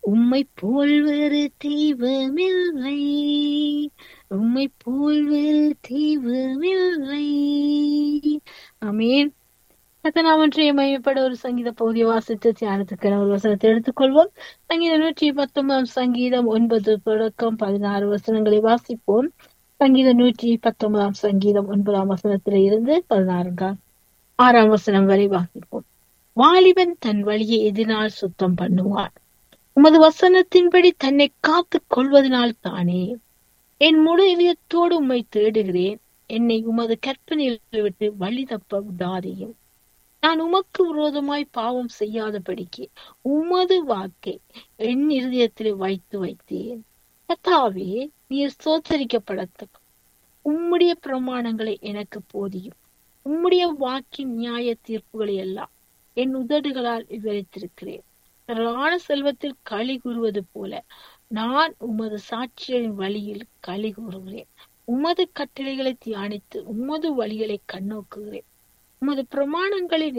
உம்மை போல் வேறு தெய்வமில்லை உம்மை போல் வேறு தெய்வமில்லை ஆமீன் கத்தனாம் ஒன்றிய மையப்பட ஒரு சங்கீத பகுதியை வாசித்து தியானத்துக்கான ஒரு வசனத்தை எடுத்துக்கொள்வோம் சங்கீதம் நூற்றி பத்தொன்பதாம் சங்கீதம் ஒன்பது தொடக்கம் பதினாறு வசனங்களை வாசிப்போம் சங்கீதம் நூற்றி பத்தொன்பதாம் சங்கீதம் ஒன்பதாம் வசனத்தில இருந்து பதினாறுங்காம் ஆறாம் வசனம் வரை வாசிப்போம் வாலிபன் தன் வழியை எதினால் சுத்தம் பண்ணுவான் உமது வசனத்தின்படி தன்னை காத்துக் கொள்வதனால் தானே என் முழு இதயத்தோடு உம்மை தேடுகிறேன் என்னை உமது கற்பனையில் விட்டு வழி தப்ப விடாதேயும் நான் உமக்கு விரோதமாய் பாவம் செய்யாதபடிக்கு உமது வாக்கை என் இருதயத்தில் வைத்து வைத்தேன் கத்தாவே நீர் சோத்தரிக்கப்படத்தக்க உம்முடைய பிரமாணங்களை எனக்கு போதியும் உம்முடைய வாக்கின் நியாய தீர்ப்புகளை எல்லாம் என் உதடுகளால் விவரித்திருக்கிறேன் ராண செல்வத்தில் களி கூறுவது போல நான் உமது சாட்சிகளின் வழியில் களி கூறுகிறேன் உமது கட்டளைகளை தியானித்து உமது வழிகளை கண்ணோக்குகிறேன் உமது பிரமாணங்களில்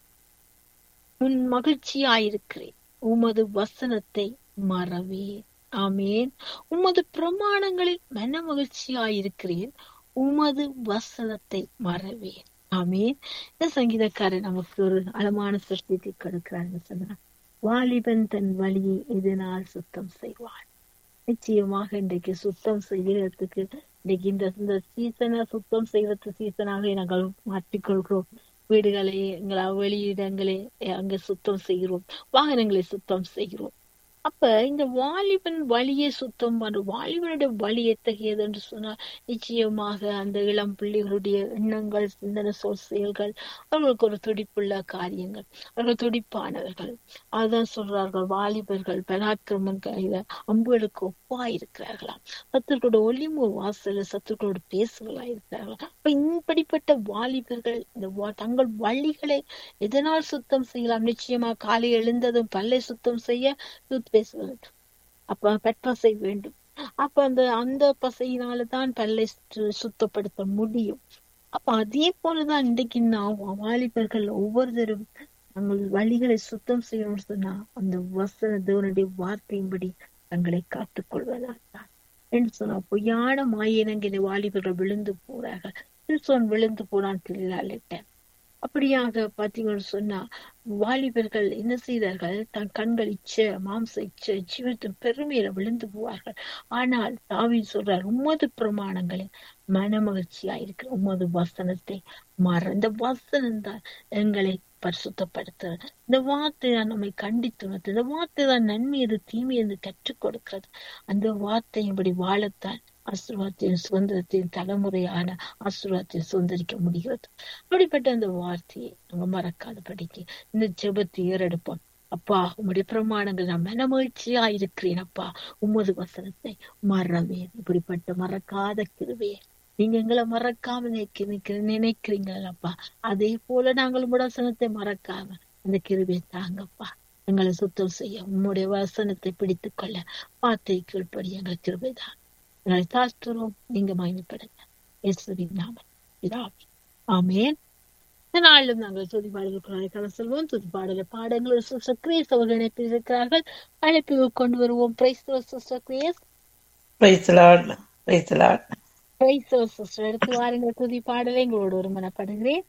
உன் மகிழ்ச்சியாயிருக்கிறேன் உமது வசனத்தை மறவே ஆமேன் உமது பிரமாணங்களில் மன மகிழ்ச்சியாயிருக்கிறேன் உமது வசனத்தை மறவேன் ஆமேன் இந்த சங்கீதக்காரர் நமக்கு ஒரு அளமான சிருஷ்டிக்கு கொடுக்கிறாங்க சொன்னார் வாலிபன் தன் வழியை எதனால் சுத்தம் செய்வான் நிச்சயமாக இன்றைக்கு சுத்தம் செய்யறதுக்கு இன்னைக்கு இந்த இந்த சீசனை சுத்தம் செய்யறது சீசனாக நாங்கள் மாற்றிக்கொள்கிறோம் வீடுகளை எங்களை வெளியிடங்களை அங்க சுத்தம் செய்கிறோம் வாகனங்களை சுத்தம் செய்கிறோம் அப்ப இந்த வாலிபன் வழியை சுத்தம் பண்ற வாலிபனுடைய வழி எத்தகையது என்று சொன்னால் நிச்சயமாக அந்த இளம் பிள்ளைகளுடைய எண்ணங்கள் சிந்தனை சொல் செயல்கள் அவர்களுக்கு ஒரு துடிப்புள்ள காரியங்கள் அவர்கள் துடிப்பானவர்கள் அதுதான் சொல்றார்கள் வாலிபர்கள் பராக்கிரமன் கையில அம்புகளுக்கு ஒப்பா இருக்கிறார்களாம் சத்துருக்களோட ஒளிமு வாசல சத்துருக்களோட பேசுகளா இருக்கிறார்களாம் அப்ப இப்படிப்பட்ட வாலிபர்கள் இந்த தங்கள் வழிகளை எதனால் சுத்தம் செய்யலாம் நிச்சயமா காலை எழுந்ததும் பல்லை சுத்தம் செய்ய பேசுவது அப்ப பெட்பசை வேண்டும் அப்ப அந்த அந்த பசையினாலதான் பல்லை சுத்தப்படுத்த முடியும் அப்ப அதே போலதான் இன்றைக்கு நான் வாலிபர்கள் ஒவ்வொருத்தரும் தங்கள் வழிகளை சுத்தம் செய்யணும்னு சொன்னா அந்த வசன தேவனுடைய வார்த்தையின்படி தங்களை காத்துக் கொள்வதால் தான் என்று சொன்னா பொய்யான மாயினங்கிற வாலிபர்கள் விழுந்து போறார்கள் கிறிஸ்தவன் விழுந்து போனான் திருநாளிட்ட அப்படியாக பாத்தீங்கன்னு சொன்னா வாலிபர்கள் என்ன செய்தார்கள் தன் கண்கள் இச்ச மாம்ச இச்ச ஜீவத்தின் பெருமையில விழுந்து போவார்கள் ஆனால் தாவி சொல்றார் உமது பிரமாணங்களில் மன மகிழ்ச்சியா இருக்கிற உமது வசனத்தை மாற இந்த வசனம் தான் எங்களை பரிசுத்தப்படுத்துறது இந்த வார்த்தை தான் நம்மை கண்டித்துணர்த்து இந்த வார்த்தை தான் நன்மை எது தீமை என்று கற்றுக் கொடுக்கிறது அந்த வார்த்தையின்படி வாழத்தான் ஆசீர்வாதத்தின் சுதந்திரத்தின் தலைமுறையான ஆசீர்வாதத்தை சுதந்திரிக்க முடிகிறது அப்படிப்பட்ட அந்த வார்த்தையை நம்ம மறக்காதபடிக்கு இந்த ஜெபத்தை ஏறெடுப்போம் அப்பா உம்முடைய பிரமாணங்கள் நான் மனமகிழ்ச்சியா இருக்கிறேன் அப்பா உமது வசனத்தை மறவேன் இப்படிப்பட்ட மறக்காத கிருவே நீங்க எங்களை மறக்காம நினைக்கிறீங்களப்பா அதே போல நாங்கள் உங்களோட வசனத்தை மறக்காம அந்த கிருவியை தாங்கப்பா எங்களை சுத்தம் செய்ய உம்முடைய வசனத்தை பிடித்துக் கொள்ள வார்த்தை கீழ்ப்படி எங்கள் கிருபை தான் எங்களை தாழ்த்துறோம் நீங்க மகிமைப்படுங்க இயேசுவின் நாமம் இதாவி ஆமேன் இந்த நாளிலும் நாங்கள் துதி பாடல்களுக்கு செல்வோம் துதி பாடல பாடங்கள் சிஸ்டர் கிரேஸ் அவர்கள் இணைப்பில் இருக்கிறார்கள் அழைப்பு கொண்டு வருவோம் praise sister Grace praise lord praise lord praise sister எடுத்து வாருங்கள் துதி பாடலை எங்களோடு ஒரு மனப்படுகிறேன்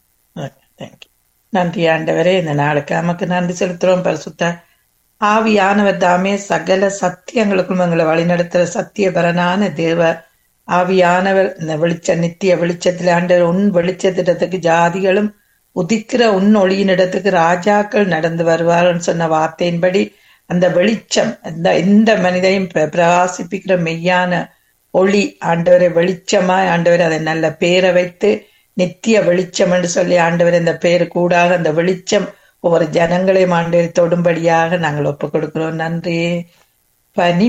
தேங்க்யூ நன்றி ஆண்டவரே இந்த நாளுக்கு நமக்கு நன்றி செலுத்துறோம் பரிசுத்த ஆவியானவர் தாமே சகல சத்தியங்களுக்கும் எங்களை வழிநடத்துற சத்தியபரனான தேவ ஆவியானவர் இந்த வெளிச்ச நித்திய வெளிச்சத்துல ஆண்டவர் உன் வெளிச்சத்திடத்துக்கு ஜாதிகளும் உதிக்கிற உன் ஒளியின் இடத்துக்கு ராஜாக்கள் நடந்து வருவார்கள் சொன்ன வார்த்தையின்படி அந்த வெளிச்சம் இந்த எந்த மனிதையும் பிரகாசிப்பிக்கிற மெய்யான ஒளி ஆண்டவரை வெளிச்சமா ஆண்டவர் அதை நல்ல பேரை வைத்து நித்திய வெளிச்சம் என்று சொல்லி ஆண்டவர் இந்த பேரு கூடாக அந்த வெளிச்சம் ஒவ்வொரு ஜனங்களையும் ஆண்டவர் தொடும்படியாக நாங்கள் ஒப்புக் கொடுக்கிறோம் நன்றி பனி